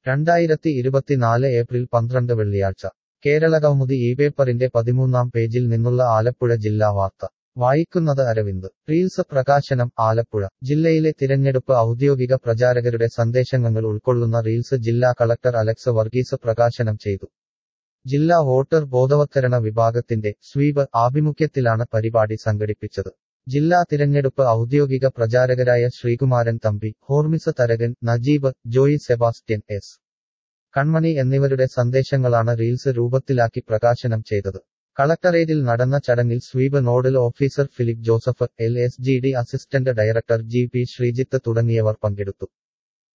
രണ്ടായിരത്തി ഇരുപത്തിനാല് ഏപ്രിൽ പന്ത്രണ്ട് വെള്ളിയാഴ്ച കേരളകൗമുദി ഈ പേപ്പറിന്റെ പതിമൂന്നാം പേജിൽ നിന്നുള്ള ആലപ്പുഴ ജില്ലാ വാർത്ത വായിക്കുന്നത് അരവിന്ദ് റീൽസ് പ്രകാശനം ആലപ്പുഴ ജില്ലയിലെ തിരഞ്ഞെടുപ്പ് ഔദ്യോഗിക പ്രചാരകരുടെ സന്ദേശങ്ങൾ ഉൾക്കൊള്ളുന്ന റീൽസ് ജില്ലാ കളക്ടർ അലക്സ് വർഗീസ് പ്രകാശനം ചെയ്തു ജില്ലാ വോട്ടർ ബോധവത്കരണ വിഭാഗത്തിന്റെ സ്വീപ് ആഭിമുഖ്യത്തിലാണ് പരിപാടി സംഘടിപ്പിച്ചത് ജില്ലാ തിരഞ്ഞെടുപ്പ് ഔദ്യോഗിക പ്രചാരകരായ ശ്രീകുമാരൻ തമ്പി ഹോർമിസ് തരകൻ നജീബ് ജോയി സെബാസ്റ്റ്യൻ എസ് കൺമണി എന്നിവരുടെ സന്ദേശങ്ങളാണ് റീൽസ് രൂപത്തിലാക്കി പ്രകാശനം ചെയ്തത് കളക്ടറേറ്റിൽ നടന്ന ചടങ്ങിൽ SVEEP nodal officer Philip Joseph L S G D assistant director G P Sreejith തുടങ്ങിയവർ പങ്കെടുത്തു